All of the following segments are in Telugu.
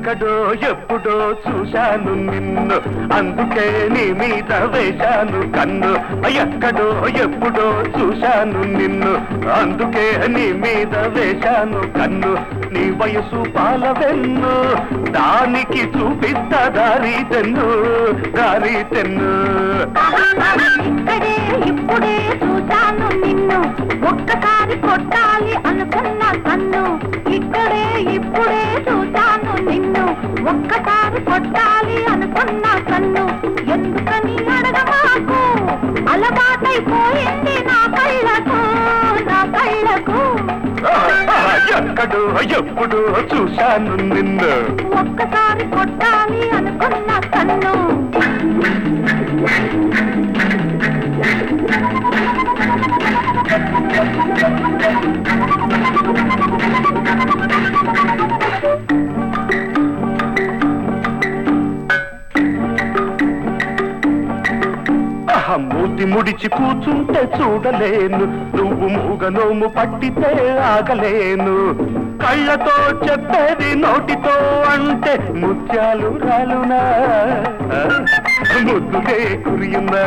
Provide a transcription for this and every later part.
ఎక్కడో ఎప్పుడో చూశాను నిన్ను అందుకే నీ మీద వేశాను కన్ను ఎక్కడో ఎప్పుడో చూశాను నిన్ను అందుకే నీ మీద వేశాను కన్ను నీ వయసు పాలవెన్ను దానికి చూపిస్తా దారి తెన్ను దారి తెన్ను ఇక్కడే ఇప్పుడే చూశాను నిన్ను ఒక్కసారి కొట్టాలి అనుకున్న కన్ను ఇక్కడే ఇప్పుడే చూశాను నిన్ను ఒక్కసారి కొట్టాలి అనుకున్న కన్ను ఎందుకని అడగమాకు అలవాటైపోయింది నా కళ్ళకు నా కళ్ళకు ఎక్కడో ఎప్పుడో చూశాను నిన్ను ఒక్కసారి కొట్టాలి అనుకున్న కన్ను ఆహా, మూతి ముడిచి కూర్చుంటే చూడలేను నువ్వు మూగనోము పట్టితే ఆగలేను కళ్ళతో చెప్పేది నోటితో అంటే ముత్యాలు రాలునా ఆ, ముద్దులే కురియున్నా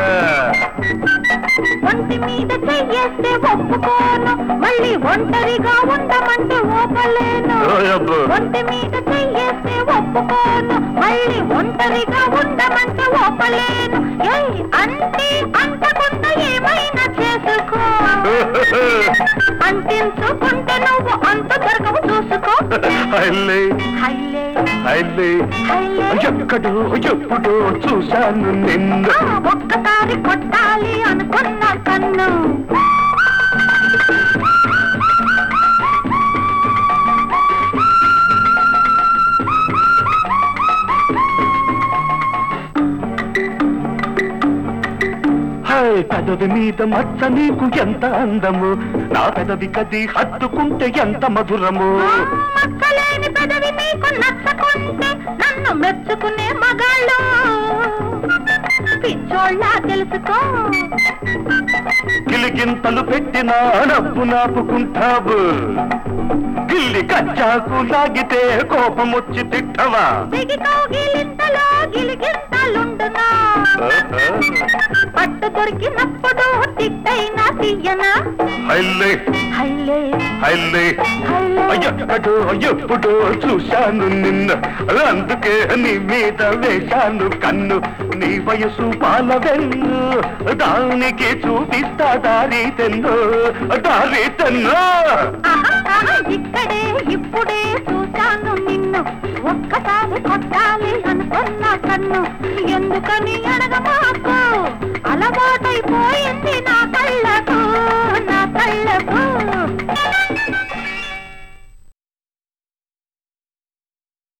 ఒంటి మీద చెయ్యేస్తే ఒప్పుకోను మళ్ళీ ఒంటరిగా ఉండమంటే ఓపలేను ఓయబ్బో. ఒంటి మీద చెయ్యేస్తే ఒప్పుకోను మళ్ళీ ఒంటరిగా ఉండమంటే ఓపలేను ఏయ్ అంటే అంటకుండా ఏమైనా చేసుకో అంటించుకుంటే నువ్వు అంత దొరకవు చూసుకో హైలే హైలే హైలే హైలే ఎక్కడో ఎప్పుడో చూశాను నిన్ను ఆ, ఒక్కసారి కొట్టాలి అనుకున్న కన్ను హై పెదవి మీద మచ్చ నీకు ఎంత అందము నా పెదవి కది హత్తుకుంటే ఎంత మధురము ఆ, మచ్చలేని పెదవి నీకు నచ్చకుంటే నన్ను మెచ్చుకునే మగాళ్ళు పిచ్చోళ్ళ తెలుసుకో గిలిగింతలు పెట్టిన నవ్వు నాపుకుంటావు గిల్లి కచ్చాకు లాగితే కోపమొచ్చి తిట్టవా దిగి కౌగిలింతలో గిలిగింతలుండునా పట్టు దొరికినప్పుడు తిట్టైనా తీయనా హైలే హైలే హైలే హైలే ఎక్కడో ఎప్పుడో చూశాను నిన్ను అందుకే నీ మీద వేశాను కన్ను నీ వయసు పాలవెన్ను దానికి చూపిస్తా దారి తెన్ను దారి తెన్ను ఆహా, ఆహా, ఇక్కడే ఇప్పుడే చూశాను నిన్ను ఒక్కసారి కొట్టాలి అనుకున్న కన్ను ఎందుకని అడగమాకు అలవాటైపోయింది నా కళ్ళకు నా కళ్ళ